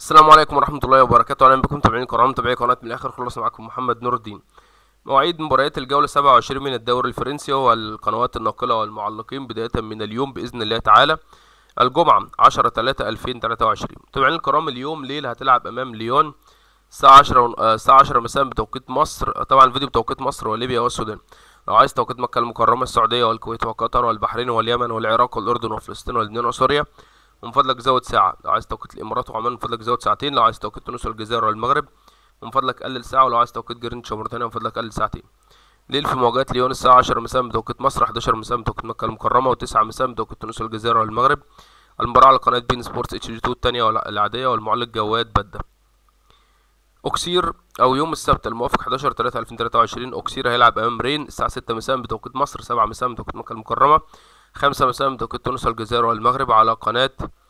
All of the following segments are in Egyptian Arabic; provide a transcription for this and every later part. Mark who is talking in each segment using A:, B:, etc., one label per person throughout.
A: السلام عليكم ورحمة الله وبركاته أهلا بكم متابعين الكرام متابعي قناة من الآخر خلص معاكم محمد نور الدين مواعيد مباريات الجولة 27 من الدوري الفرنسي والقنوات الناقلة والمعلقين بداية من اليوم بإذن الله تعالى الجمعة 10 3 2023 متابعين الكرام اليوم ليل هتلعب أمام ليون الساعة 10 الساعة 10 مساء بتوقيت مصر طبعا الفيديو بتوقيت مصر وليبيا والسودان لو عايز توقيت مكة المكرمة السعودية والكويت وقطر والبحرين واليمن والعراق والأردن وفلسطين ولبنان وسوريا من فضلك زود ساعة لو عايز توقيت الإمارات وعمان من فضلك زود ساعتين لو عايز توقيت تونس والجزائر والمغرب من فضلك قلل ساعة ولو عايز توقيت جرينتش وموريتانيا من فضلك قلل ساعتين ليل في مواجهات ليون الساعة 10 مساء بتوقيت مصر 11 مساء بتوقيت مكة المكرمة و9 مساء بتوقيت تونس والجزائر والمغرب المباراة على قناة بين سبورتس اتش دي 2 التانية العادية والمعلق جواد بدة اوكسير او يوم السبت الموافق 11 3 2023 اوكسير هيلعب امام رين الساعه 6 مساء بتوقيت مصر 7 مساء بتوقيت مكه المكرمه 5 مساء بتوقيت تونس والجزائر والمغرب على قناه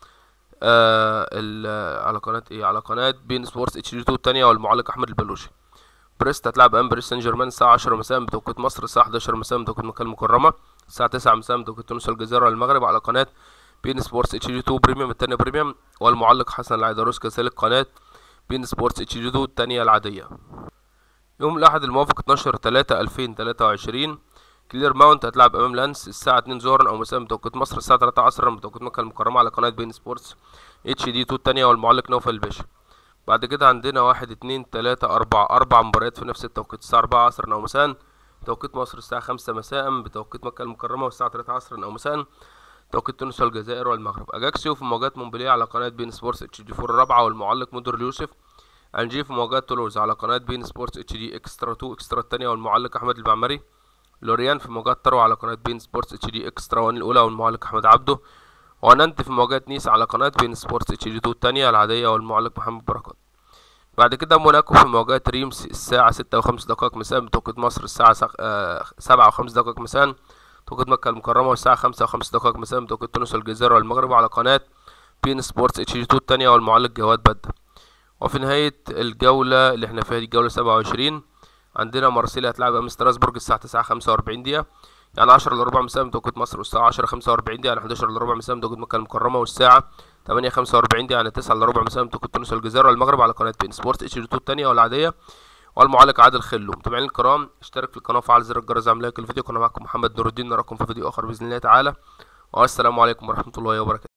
A: آه على قناه ايه على قناه بين سبورتس اتش دي 2 الثانيه والمعلق احمد البلوشي بريست هتلعب امام باريس سان جيرمان الساعه 10 مساء بتوقيت مصر الساعه 11 مساء بتوقيت مكه المكرمه الساعه 9 مساء بتوقيت تونس والجزائر والمغرب على قناه بين سبورتس اتش دي 2 بريميوم الثانيه بريميوم والمعلق حسن العيدروس كذلك قناه بين سبورتس اتش دي 2 الثانيه العاديه يوم الاحد الموافق 12 3 2023 كلير ماونت هتلعب امام لانس الساعه 2 ظهرا او مساء بتوقيت مصر الساعه 3 عصرا بتوقيت مكه المكرمه على قناه بين سبورتس اتش دي 2 الثانيه والمعلق نوفل الباشا بعد كده عندنا واحد اتنين تلاتة أربعة أربع مباريات في نفس التوقيت الساعة أربعة عصرا أو مساء بتوقيت مصر الساعة خمسة مساء بتوقيت مكة المكرمة والساعة تلاتة عصرا أو مساء توقيت تونس والجزائر والمغرب أجاكسيو في مواجهة مونبليه على قناة بين سبورتس اتش دي 4 الرابعة والمعلق مدر اليوسف أنجي في مواجهة تولوز على قناة بين سبورتس اتش دي اكسترا 2 اكسترا الثانية والمعلق أحمد المعمري لوريان في مواجهة تروى على قناة بين سبورتس اتش دي اكسترا 1 الأولى والمعلق أحمد عبده وننت في مواجهة نيس على قناة بين سبورتس اتش دي 2 الثانية العادية والمعلق محمد بركات بعد كده موناكو في مواجهة ريمس الساعة ستة وخمس دقائق مساء بتوقيت مصر الساعة سبعة وخمس دقائق مساء توقيت مكة المكرمة والساعة خمسة وخمس دقائق مساء بتوقيت تونس والجزائر والمغرب على قناة بين سبورتس اتش دي 2 الثانية والمعلق جواد بدة وفي نهاية الجولة اللي احنا فيها دي الجولة سبعة وعشرين عندنا مارسيليا هتلعب أمام ستراسبورج الساعة تسعة خمسة وأربعين دقيقة يعني عشرة إلا ربع مساء بتوقيت مصر والساعة عشرة خمسة وأربعين دقيقة يعني حداشر إلا ربع مساء بتوقيت مكة المكرمة والساعة تمانية خمسة وأربعين دقيقة يعني تسعة إلا ربع مساء بتوقيت تونس والجزائر والمغرب على قناة بين سبورت اتش دي 2 الثانية والعادية والمعلق عادل خلو متابعين الكرام اشترك في القناة وفعل زر الجرس اعمل لايك الفيديو كنا معكم محمد نور الدين نراكم في فيديو آخر بإذن الله تعالى والسلام عليكم ورحمة الله وبركاته